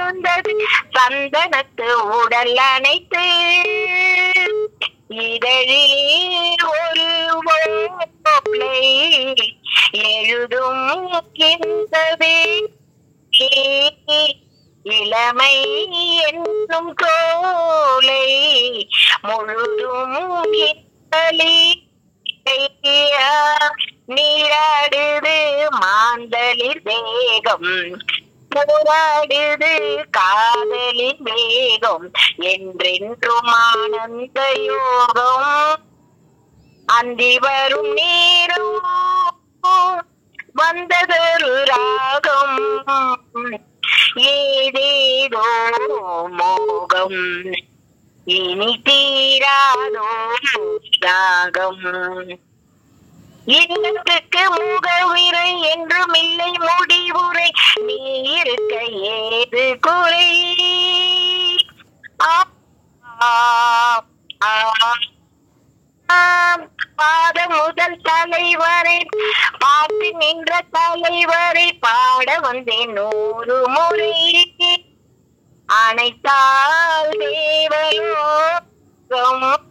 வந்தது சந்தனத்து உடல் அணைத்து இதழில் ஒரு ஓலை எழுதும் கிந்தது இளமை என்னும் கோலை முழுதும் கிண்டலி நீராடுது மாந்தளிர் வேகம் போராடுது காதலின் வேகம் என்றென்றும் ஆனந்த யோகம் அந்தி வரும் நேரம் வந்ததொரு ராகம் ஏதேதோ மோகம் இனி தீராதோ ராகம் இல்லத்துக்கு முகவிரை என்றும் இல்லை முடிவுரை நீ இருக்க ஏது குறை ஆ, ஆ, ஆ. ஆம், பாத முதல் தலைவரை பார்த்து நின்ற தலைவரை பாட வந்தேன் நூறு முறை அனைத்தால் தேவலோகம்